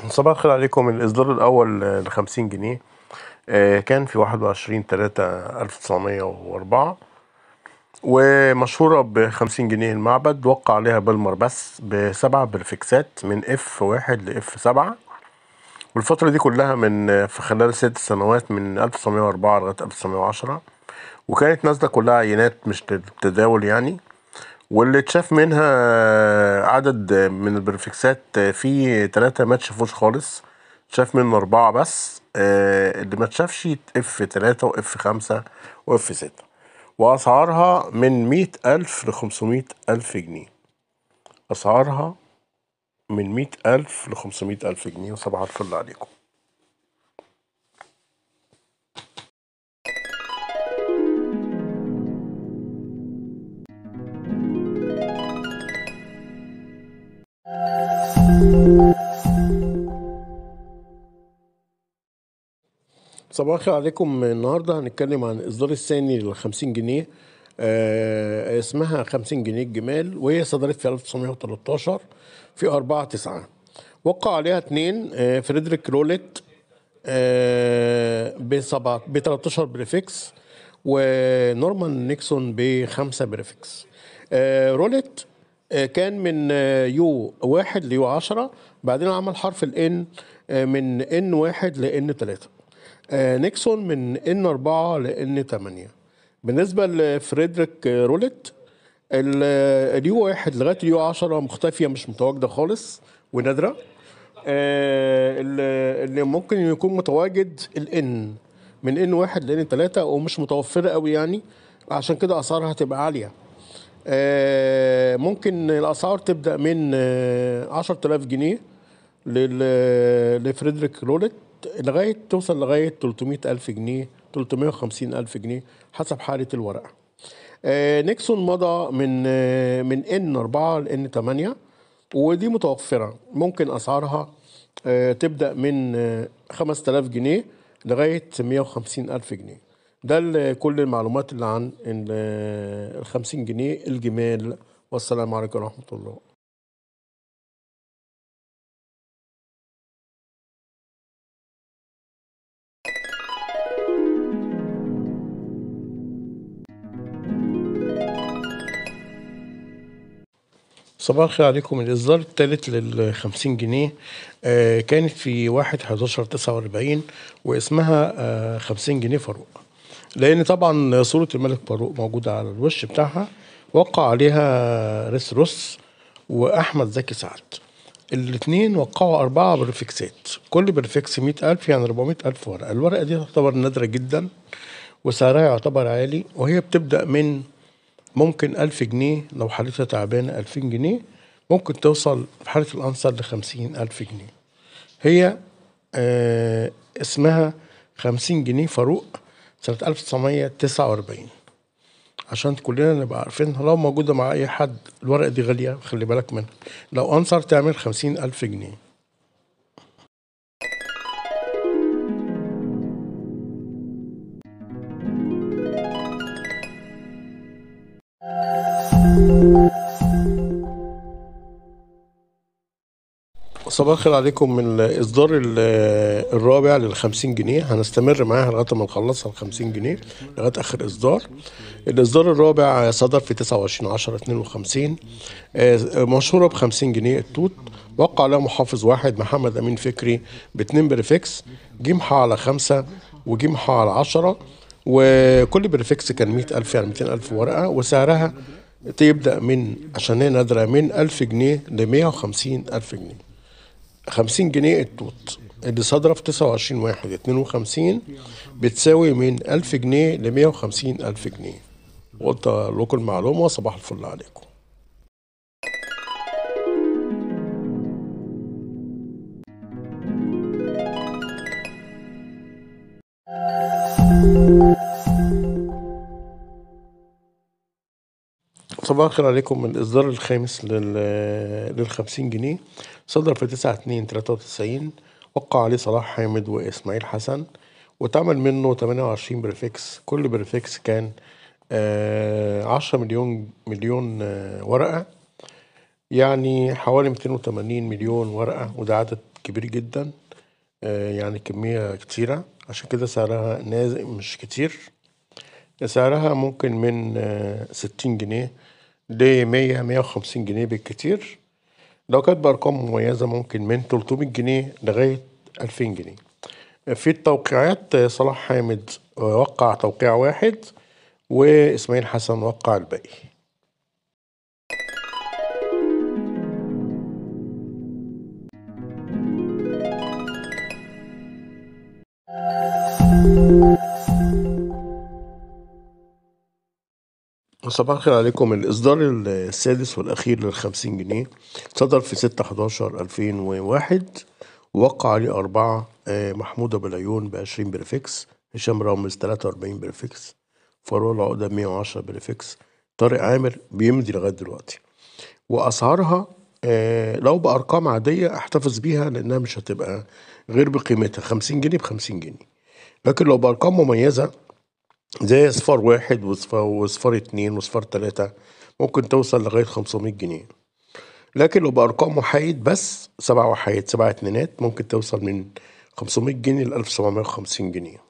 صباح الخير عليكم الإصدار الأول ل 50 جنيه آه، كان في 21 3 1904 ومشهورة ب 50 جنيه المعبد وقع عليها بالمر بس بسبع بريفكسات من اف واحد لاف سبعة والفترة دي كلها من في خلال ست سنوات من 1904 لغاية 1910 وكانت نازلة كلها عينات مش للتداول يعني واللي اتشاف منها عدد من البريفكسات في تلاتة ما اتشافوش خالص اتشاف منه أربعة بس آه، اللي ما اتشافش اف تلاتة واف خمسة واف ستة وأسعارها من مية ألف لخمسمية ألف جنيه أسعارها من مية ألف لخمسمية ألف جنيه وصباح الفل عليكم صباح الخير عليكم النهارده هنتكلم عن الاصدار الثاني لل 50 جنيه آه اسمها 50 جنيه الجمال وهي صدرت في 1913 في 4 9 وقع عليها اثنين آه فريدريك روليت آه بسبعة ب 13 بريفكس ونورمان نيكسون بخمسة بريفكس آه روليت آه كان من آه يو واحد ليو 10 بعدين عمل حرف الان آه من ان واحد لان 3 آه، نيكسون من ان 4 لان 8 بالنسبه لفريدريك آه، روليت ال- اليو 1 لغايه اليو 10 مختفيه مش متواجده خالص ونادره آه، ال- اللي ممكن يكون متواجد الان من ان 1 لان 3 ومش متوفره قوي يعني عشان كده اسعارها هتبقى عاليه آه، ممكن الاسعار تبدا من آه، 10000 جنيه لل- لفريدريك رولت لغاية توصل لغاية 300 ألف جنيه 350 ألف جنيه حسب حالة الورقة آه، نيكسون مضى من آه، من ان 4 ل ان 8 ودي متوفرة ممكن أسعارها آه، تبدأ من آه، 5000 جنيه لغاية 150 ألف جنيه ده ال- كل المعلومات اللي عن ال 50 جنيه الجمال والسلام عليكم ورحمة الله صباح الخير عليكم الإصدار الثالث لل 50 جنيه آه، كانت في 1 11 49 واسمها آه، 50 جنيه فاروق لأن طبعا صورة الملك فاروق موجودة على الوش بتاعها وقع عليها ريس روس وأحمد زكي سعد الاثنين وقعوا أربعة بريفكسات كل بريفكس 100000 يعني 400000 ورقة الورقة دي تعتبر نادرة جدا وسعرها يعتبر عالي وهي بتبدأ من ممكن ألف جنيه لو حالتها تعبانة ألفين جنيه ممكن توصل في حالة الأنصر لخمسين ألف جنيه هي آه اسمها خمسين جنيه فاروق سنة ألف تسعمية تسعة وأربعين عشان كلنا نبقى عارفينها لو موجودة مع أي حد الورقة دي غالية خلي بالك منها لو أنصر تعمل خمسين ألف جنيه صباح الخير عليكم من الإصدار ال- الرابع لل 50 جنيه هنستمر معاها لغاية ما نخلصها ال 50 جنيه لغاية آخر إصدار الإصدار الرابع صدر في 29 10 52 آه، مشهورة ب 50 جنيه التوت وقع عليها محافظ واحد محمد أمين فكري باتنين بريفكس جيمحة على خمسة وجيمحة على عشرة وكل بريفكس كان 100000 يعني 200000 ورقة وسعرها تبدأ من عشان هي نادرة من 1000 جنيه ل 150 ألف جنيه 50 جنيه التوت اللي صادرة في 29 واحد 52 بتساوي من 1000 جنيه ل 150 ألف جنيه وقلت لكم المعلومة وصباح الفل عليكم صباح الخير عليكم من الإصدار الخامس لل لل 50 جنيه صدر في 9 2 93 وقع عليه صلاح حامد وإسماعيل حسن واتعمل منه 28 بريفكس كل بريفكس كان آه 10 مليون مليون آه ورقة يعني حوالي 280 مليون ورقة وده عدد كبير جدا آه، يعني كمية كتيرة عشان كده سعرها نازل مش كتير سعرها ممكن من آه، ستين جنيه لمية مية وخمسين جنيه بالكتير لو كانت بأرقام مميزة ممكن من تلتمية جنيه لغاية ألفين جنيه في التوقيعات آه، صلاح حامد وقع توقيع واحد وإسماعيل حسن وقع الباقي صباح الخير عليكم الإصدار السادس والأخير للخمسين جنيه صدر في ستة حداشر ألفين وواحد وقع عليه أربعة آه، محمود أبو العيون بعشرين بريفكس هشام رامز تلاتة وأربعين بريفكس فاروق العقدة مية وعشرة بريفكس طارق عامر بيمضي لغاية دلوقتي وأسعارها آه، لو بأرقام عادية أحتفظ بيها لأنها مش هتبقى غير بقيمتها خمسين جنيه بخمسين جنيه لكن لو بأرقام مميزة زي صفار واحد وصفار, وصفار اتنين وصفار تلاتة ممكن توصل لغاية خمسمية جنيه لكن لو بأرقام وحايد بس سبعة وحايد سبعة اتنينات ممكن توصل من خمسمية جنيه لألف سبعمية وخمسين جنيه